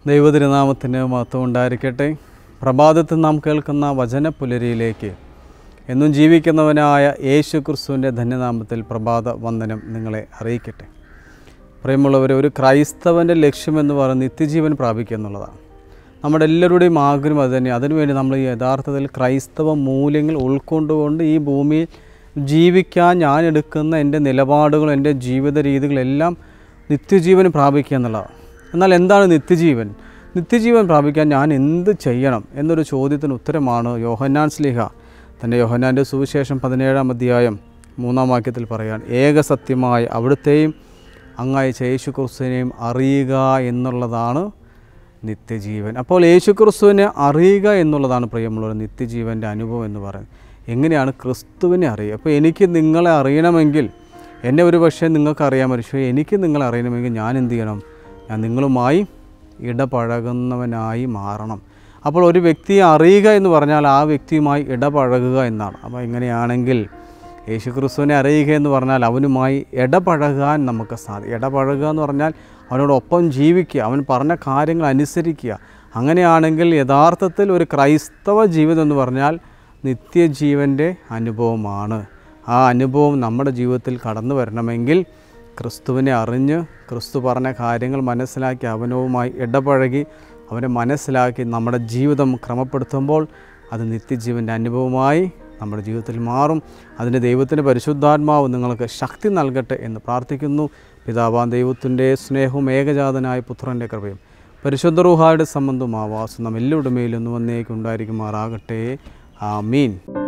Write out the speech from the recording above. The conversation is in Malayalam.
ദൈവതിരുനാമത്തിന് മഹത്വം ഉണ്ടായിരിക്കട്ടെ പ്രഭാതത്തിൽ നാം കേൾക്കുന്ന വചനപുലരിയിലേക്ക് എന്നും ജീവിക്കുന്നവനായ യേശു ക്രിസ്തുവിൻ്റെ ധന്യനാമത്തിൽ പ്രഭാത വന്ദനം നിങ്ങളെ അറിയിക്കട്ടെ പ്രിയമുള്ളവരെ ഒരു ക്രൈസ്തവൻ്റെ ലക്ഷ്യമെന്ന് പറയുന്നത് നിത്യജീവൻ പ്രാപിക്കുക എന്നുള്ളതാണ് നമ്മുടെ എല്ലാവരുടെയും ആഗ്രഹം അത് തന്നെ അതിനുവേണ്ടി നമ്മൾ ഈ യഥാർത്ഥത്തിൽ ക്രൈസ്തവ മൂല്യങ്ങൾ ഉൾക്കൊണ്ടുകൊണ്ട് ഈ ഭൂമിയിൽ ജീവിക്കാൻ ഞാൻ എടുക്കുന്ന എൻ്റെ നിലപാടുകൾ എൻ്റെ ജീവിത രീതികളെല്ലാം നിത്യജീവൻ പ്രാപിക്കുക എന്നുള്ളതാണ് എന്നാൽ എന്താണ് നിത്യജീവൻ നിത്യജീവൻ പ്രാപിക്കാൻ ഞാൻ എന്ത് ചെയ്യണം എന്നൊരു ചോദ്യത്തിന് ഉത്തരമാണ് യോഹന്നാൻ സ്ലിഹ തൻ്റെ യോഹന്നാൻ്റെ സുവിശേഷം പതിനേഴാം അധ്യായം മൂന്നാം വാക്യത്തിൽ പറയാൻ ഏകസത്യമായ അവിടുത്തെയും അങ്ങയച്ച യേശു ക്രിസ്തുവിനെയും അറിയുക എന്നുള്ളതാണ് നിത്യജീവൻ അപ്പോൾ യേശു ക്രിസ്തുവിനെ അറിയുക എന്നുള്ളതാണ് പ്രിയമുള്ള നിത്യജീവൻ്റെ അനുഭവം എന്ന് പറയുന്നത് എങ്ങനെയാണ് ക്രിസ്തുവിനെ അറിയുക അപ്പോൾ എനിക്ക് നിങ്ങളെ അറിയണമെങ്കിൽ എന്നെ ഒരു പക്ഷേ നിങ്ങൾക്ക് അറിയാൻ പക്ഷേ എനിക്ക് നിങ്ങളെ അറിയണമെങ്കിൽ ഞാൻ എന്ത് ചെയ്യണം ഞാൻ നിങ്ങളുമായി ഇടപഴകുന്നവനായി മാറണം അപ്പോൾ ഒരു വ്യക്തിയെ അറിയുക എന്ന് പറഞ്ഞാൽ ആ വ്യക്തിയുമായി ഇടപഴകുക എന്നാണ് അപ്പോൾ ഇങ്ങനെയാണെങ്കിൽ യേശു ക്രിസ്തുവിനെ അറിയുക എന്ന് പറഞ്ഞാൽ അവനുമായി ഇടപഴകാൻ നമുക്ക് സാധിക്കും ഇടപഴകുക എന്ന് പറഞ്ഞാൽ അവനോടൊപ്പം ജീവിക്കുക അവൻ പറഞ്ഞ കാര്യങ്ങൾ അനുസരിക്കുക അങ്ങനെയാണെങ്കിൽ യഥാർത്ഥത്തിൽ ഒരു ക്രൈസ്തവ ജീവിതം എന്ന് പറഞ്ഞാൽ നിത്യജീവൻ്റെ അനുഭവമാണ് ആ അനുഭവം നമ്മുടെ ജീവിതത്തിൽ കടന്നു വരണമെങ്കിൽ ക്രിസ്തുവിനെ അറിഞ്ഞ് ക്രിസ്തു പറഞ്ഞ കാര്യങ്ങൾ മനസ്സിലാക്കി അവനവുമായി ഇടപഴകി അവനെ മനസ്സിലാക്കി നമ്മുടെ ജീവിതം ക്രമപ്പെടുത്തുമ്പോൾ അത് നിത്യജീവൻ്റെ അനുഭവമായി നമ്മുടെ ജീവിതത്തിൽ മാറും അതിന് ദൈവത്തിൻ്റെ പരിശുദ്ധാത്മാവ് നിങ്ങൾക്ക് ശക്തി നൽകട്ടെ എന്ന് പ്രാർത്ഥിക്കുന്നു പിതാവാൻ ദൈവത്തിൻ്റെ സ്നേഹവും ഏകജാതനായ പുത്രൻ്റെ കൃപയും പരിശുദ്ധ റൂഹായുടെ സംബന്ധവും ആവാസം നാം എല്ലാവരുടെ മേലും ഒന്ന് വന്നേക്കുണ്ടായിരിക്കുമാറാകട്ടെ ആമീൻ